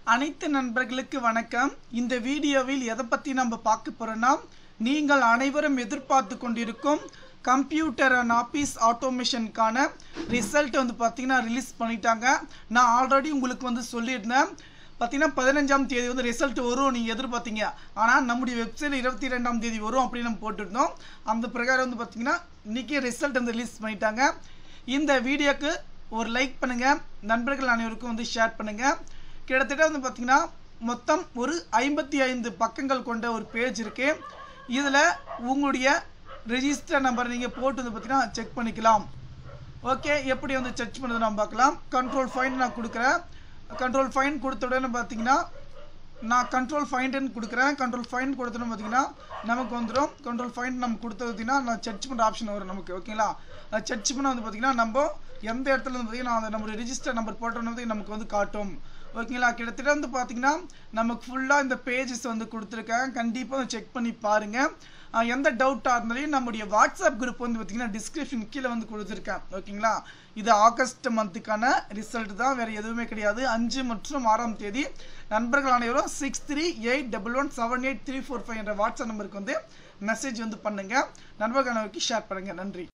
அனைத்து நண்பர்களுக்கு வணக்கம் இந்த வீடியோவில் எதை பற்றி நம்ம பார்க்க போகிறோன்னா நீங்கள் அனைவரும் எதிர்பார்த்து கொண்டிருக்கும் கம்ப்யூட்டர் அண்ட் ஆஃபீஸ் ஆட்டோமேஷனுக்கான ரிசல்ட் வந்து பார்த்தீங்கன்னா ரிலீஸ் பண்ணிட்டாங்க நான் ஆல்ரெடி உங்களுக்கு வந்து சொல்லியிருந்தேன் பார்த்தீங்கன்னா பதினஞ்சாம் தேதி வந்து ரிசல்ட் வரும் நீங்கள் எதிர்பார்த்தீங்க ஆனால் நம்முடைய வெப்சைட் இருபத்தி ரெண்டாம் தேதி வரும் அப்படின்னு நம்ம போட்டுருந்தோம் அந்த பிரகாரம் வந்து பார்த்தீங்கன்னா இன்றைக்கி ரிசல்ட் வந்து ரிலீஸ் பண்ணிட்டாங்க இந்த வீடியோக்கு ஒரு லைக் பண்ணுங்கள் நண்பர்கள் அனைவருக்கும் வந்து ஷேர் பண்ணுங்கள் கிட்டத்தட்ட வந்து பார்த்தீங்கன்னா மொத்தம் ஒரு ஐம்பத்தி ஐந்து பக்கங்கள் கொண்ட ஒரு பேஜ் இருக்குது இதில் உங்களுடைய ரெஜிஸ்டர் நம்பர் நீங்கள் போட்டு வந்து பார்த்தீங்கன்னா செக் பண்ணிக்கலாம் ஓகே எப்படி வந்து செக் பண்ணுறது நம்ம பார்க்கலாம் கண்ட்ரோல் ஃபைன் நான் கொடுக்குறேன் கண்ட்ரோல் ஃபைன் கொடுத்த உடனே பார்த்தீங்கன்னா நான் கண்ட்ரோல் ஃபைண்டுன்னு கொடுக்குறேன் கண்ட்ரோல் ஃபைன் கொடுத்தோன்னு பார்த்தீங்கன்னா நமக்கு வந்துடும் கண்ட்ரோல் ஃபைன் நம்ம கொடுத்தது பார்த்தீங்கன்னா நான் சர்ச் பண்ணுற ஆப்ஷன் வரும் நமக்கு ஓகேங்களா சர்ச் பண்ண வந்து பார்த்தீங்கன்னா நம்ம எந்த இடத்துல வந்து பார்த்தீங்கன்னா அந்த நம்மளுடைய ரிஜிஸ்டர் நம்பர் போட்டோன்னு வந்து நமக்கு வந்து காட்டும் ஓகேங்களா கிட்டத்தட்ட வந்து பார்த்தீங்கன்னா நமக்கு ஃபுல்லாக இந்த பேஜஸ் வந்து கொடுத்துருக்கேன் கண்டிப்பாக செக் பண்ணி பாருங்கள் ஆஹ் எந்த டவுட்டாக இருந்தாலும் நம்முடைய வாட்ஸ்அப் குரூப் வந்து பார்த்தீங்கன்னா டிஸ்கிரிப்ஷன் கீழே வந்து கொடுத்துருக்கேன் ஓகேங்களா இது ஆகஸ்ட் மந்த்துக்கான ரிசல்ட் தான் வேறு எதுவுமே கிடையாது அஞ்சு மற்றும் ஆறாம் தேதி நண்பர்கள் அனைவரும் six three eight double one seven eight three four five என்ற வாட்ஸ்அப் நம்பருக்கு வந்து மெசேஜ் வந்து பண்ணுங்கள் நண்பர்கள் அனைவருக்கு ஷேர் பண்ணுங்கள் நன்றி